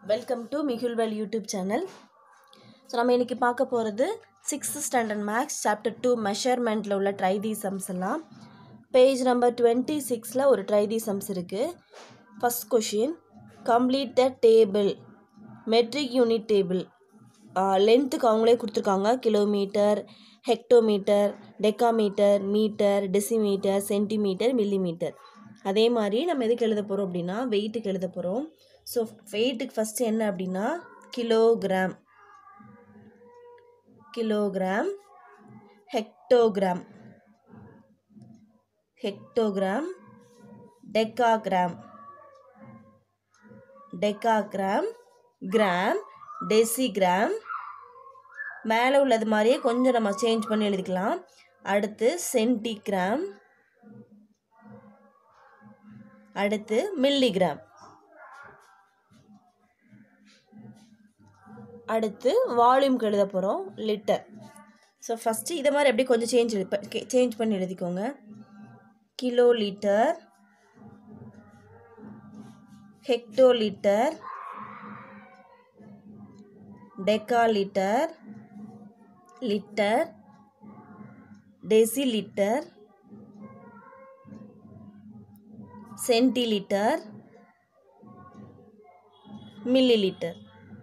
Welcome to மிகுல்வெல் YouTube channel so நம்ம இன்றைக்கி பார்க்க போகிறது sixth standard maths chapter two மெஷர்மெண்ட்டில் உள்ள ட்ரை தி சம்ஸ் எல்லாம் பேஜ் நம்பர் டுவெண்ட்டி சிக்ஸில் ஒரு ட்ரை தி சம்ஸ் இருக்குது first question complete the table metric unit table லென்த்துக்கு அவங்களே கொடுத்துருக்காங்க kilometre hectometre decametre metre decimetre centimetre millimetre அதே மாதிரி நம்ம எதுக்கு எழுத போகிறோம் அப்படின்னா வெயிட்டுக்கு எழுத போகிறோம் ஸோ வெயிட்டுக்கு ஃபஸ்ட்டு என்ன அப்படின்னா kilogram kilogram hectogram hectogram decagram decagram gram decigram மேலே உள்ளது மாதிரியே கொஞ்சம் நம்ம சேஞ்ச் பண்ணி எழுதிக்கலாம் அடுத்து சென்டிகிராம் அடுத்து மில்லிகிராம் அடுத்து வால்யூம்க்கு எழுத போகிறோம் லிட்டர் ஸோ ஃபஸ்ட்டு இதை மாதிரி அப்படியே கொஞ்சம் சேஞ்ச் எழுதி சேஞ்ச் பண்ணி எழுதிக்கோங்க kilolitre hectolitre decalitre litre decilitre centilitre millilitre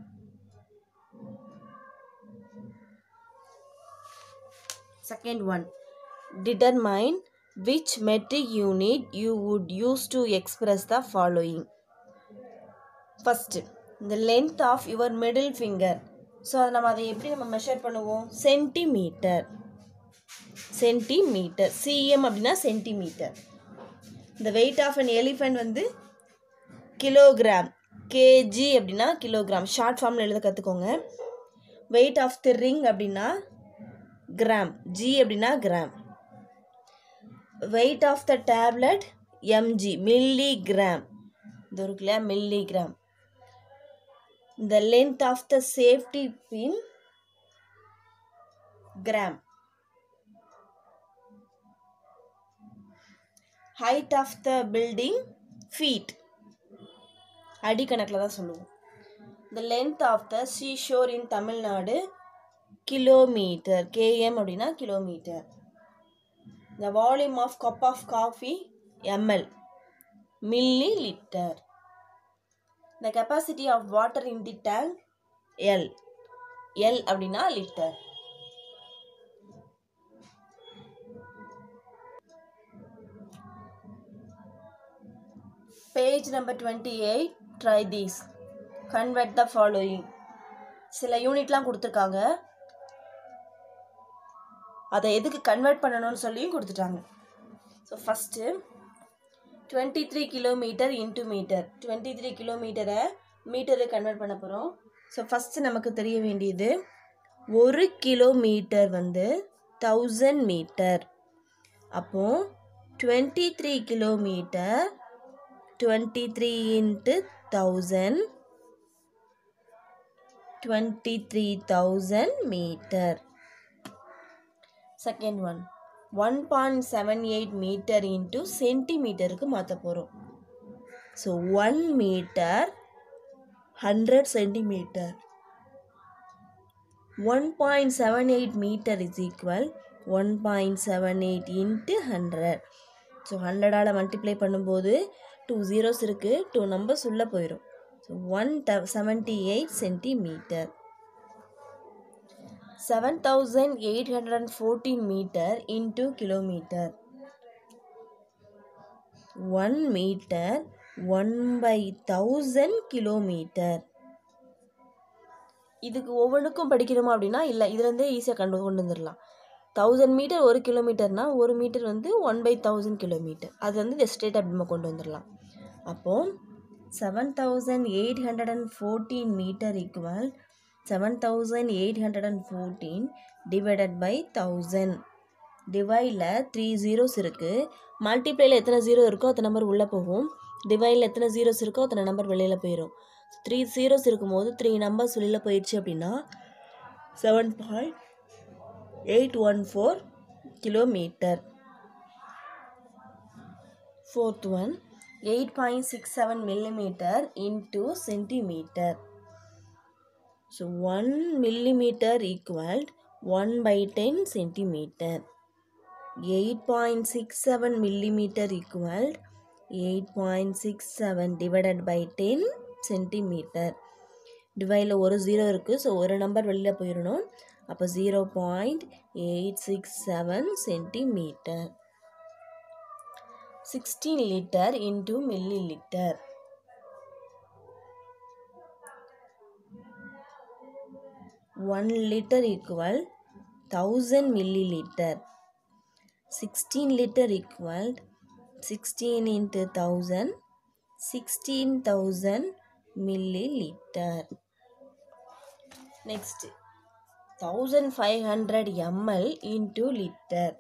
Second one, determine which metric unit you would use to express the following. First, the length of your middle finger. So அதை நம்ம அதை எப்படி நம்ம measure பண்ணுவோம் centimetre centimetre CM அப்படின்னா centimetre இந்த weight of an elephant வந்து kilogram KG அப்படின்னா கிலோகிராம் ஷார்ட் ஃபார்மில் எழுத கற்றுக்கோங்க வெயிட் ஆஃப் தி ரிங் அப்படின்னா கிராம் ஜி அப்படின்னா gram weight of the tablet MG milligram இது இருக்குல்ல milligram the length of the safety pin gram height of the building feet அடிக்கணக்கில் தான் சொல்லுவோம் the length of the seashore in Tamil Nadu kilometre KM அப்படின்னா kilometre the volume of cup of coffee ml millilitre the capacity of water in the tank L L அப்படின்னா litre page number twenty eight try these convert the following சில யூனிட்லாம் கொடுத்துருக்காங்க அதை எதுக்கு convert பண்ணணும்னு சொல்லியும் கொடுத்துட்டாங்க so first twenty three kilometre into metre twenty three கிலோமீட்டரை மீட்டரை கன்வெர்ட் பண்ண போகிறோம் ஸோ ஃபஸ்ட்டு நமக்கு தெரிய வேண்டியது ஒரு கிலோமீட்டர் வந்து தௌசண்ட் மீட்டர் அப்போது twenty three kilometre twenty three into thousand twenty three thousand metre second one one point seven eight metre into சென்டிமீட்டருக்கு மாற்ற போகிறோம் so one metre hundred centimetre one point seven eight metre is equal one point seven eight into hundred so ஹண்ட்ரடால் multiply பண்ணும்போது two zeros இருக்குது two numbers உள்ளே போயிடும் so one ட seventy eight centimetre 7814 meter into kilometer 1 meter 1 by 1000 kilometer இதுக்கு ஒவ்வொன்றுக்கும் படிக்கணுமா அப்படின்னா இல்லை இதுலேருந்தே ஈஸியாக கண்டு கொண்டு வந்துடலாம் தௌசண்ட் மீட்டர் ஒரு கிலோமீட்டர்னால் ஒரு மீட்டர் வந்து ஒன் பை தௌசண்ட் கிலோமீட்டர் அது வந்து இந்த ஸ்ட்ரெயிட் அப்படி நம்ம கொண்டு வந்துடலாம் அப்போது seven thousand eight hundred and fourteen metre equal seven thousand eight hundred and fourteen divided by thousand டிவைடில் த்ரீ ஜீரோஸ் இருக்குது மல்டிப்ளையில் எத்தனை ஜீரோ இருக்கோ அத்தனை நம்பர் உள்ளே போகும் டிவைடில் எத்தனை ஜீரோஸ் இருக்கோ அத்தனை நம்பர் வெளியில் போயிடும் த்ரீ ஜீரோஸ் இருக்கும்போது த்ரீ நம்பர்ஸ் வெளியில் போயிடுச்சு அப்படின்னா seven point eight one four kilometre fourth one eight point six seven millimetre into centimetre so one millimetre equal one by ten centimetre eight point six seven millimetre equal eight point six seven divided by ten centimetre டிவைடில் ஒரு zero இருக்குது so ஒரு number வெளியில் போயிடணும் அப்போ zero point eight six seven centimetre sixteen litre into millilitre one litre equal thousand millilitre sixteen litre equal sixteen into thousand sixteen thousand millilitre next thousand five hundred ML into litre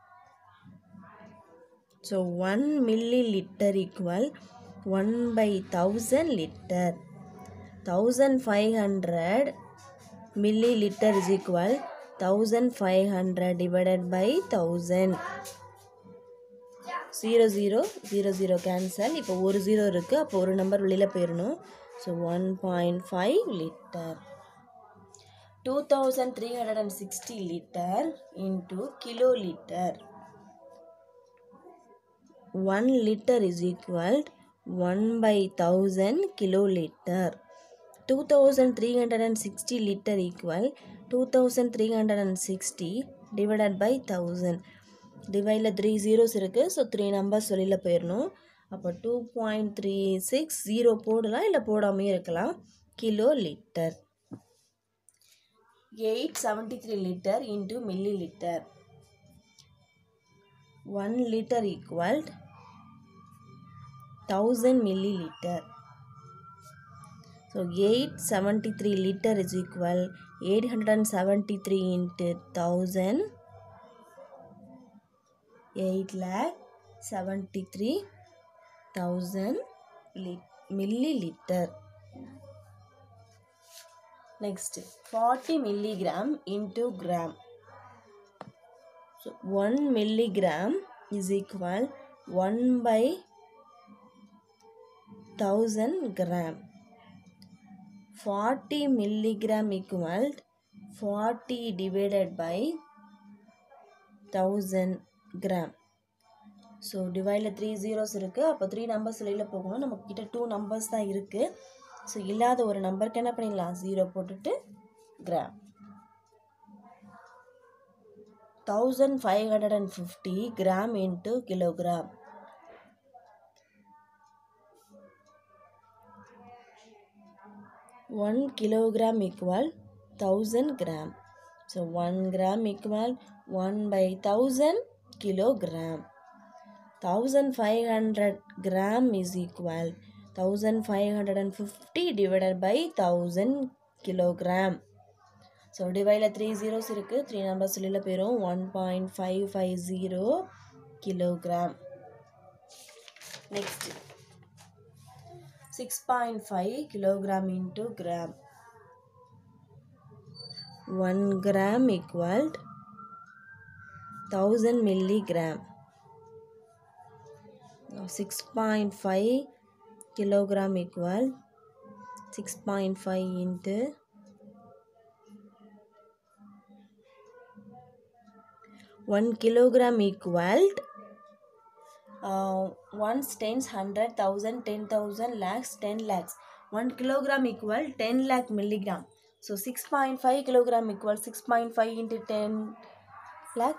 so one millilitre equal one by thousand litre thousand five hundred millilitre is equal thousand five hundred divided by thousand zero zero zero zero cancel இப்போ ஒரு zero இருக்குது அப்போ ஒரு number வெளியில் போயிடணும் so one point five litre two thousand three hundred and sixty litre into kilolitre one litre is equal one by thousand kilolitre two thousand three hundred and sixty litre equal two thousand three hundred and sixty divided by thousand டிவைடில் three zeros இருக்குது so three numbers வெளியில் போயிடணும் அப்போ two point three six zero போடலாம் இல்லை போடாமையும் இருக்கலாம் kilolitre eight seventy three litre into millilitre one litre equal thousand millilitre so eight seventy three litre is equal eight hundred and seventy three into thousand eight lakh seventy three thousand லி millilitre next forty milligram into gram so one milligram is equal one by thousand gram forty milligram equal forty divided by thousand gram so டிவைடில் three zeros இருக்குது அப்போ three numbers வெளியில் போகணும் நம்ம கிட்ட two numbers தான் இருக்குது so இல்லாத ஒரு நம்பருக்கு என்ன பண்ணிடலாம் ஜீரோ போட்டுட்டு gram thousand five hundred and fifty gram into kilogram one kilogram equal thousand gram so one gram equal one by thousand kilogram thousand five hundred gram is equal thousand five hundred and fifty divided by thousand kilogram so டிவைடில் three zeros இருக்குது three numbers வெளியில் போயிடும் one point five five zero kilogram next six point five kilogram into gram one gram equal thousand milligram six point five kilogram equal 6.5 into 1 kilogram equaled uh, ones tens hundred thousand ten thousand lakhs ten lakhs 1 kilogram equal 10 lakh milligram so 6.5 kilogram equal 6.5 into 10 lakh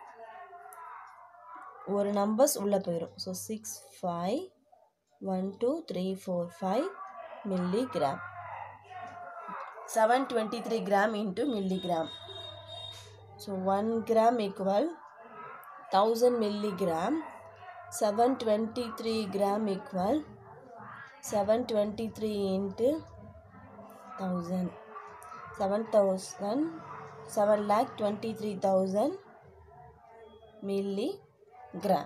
ஒரு numbers உள்ளே போயிடும் so six five one two three four five milligram seven twenty three gram into milligram so one gram equal thousand milligram seven twenty three gram equal seven twenty three into thousand seven thousand seven lakh twenty three thousand milligram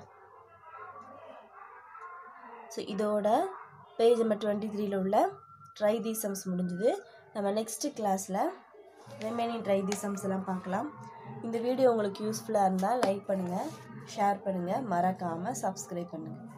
so இதோட page number twenty த்ரீல உள்ள try the sums முடிஞ்சுது நம்ம next கிளாஸில் remaining try the sums எல்லாம் பார்க்கலாம் இந்த video உங்களுக்கு யூஸ்ஃபுல்லாக இருந்தால் லைக் பண்ணுங்கள் ஷேர் பண்ணுங்கள் மறக்காமல் சப்ஸ்கிரைப் பண்ணுங்கள்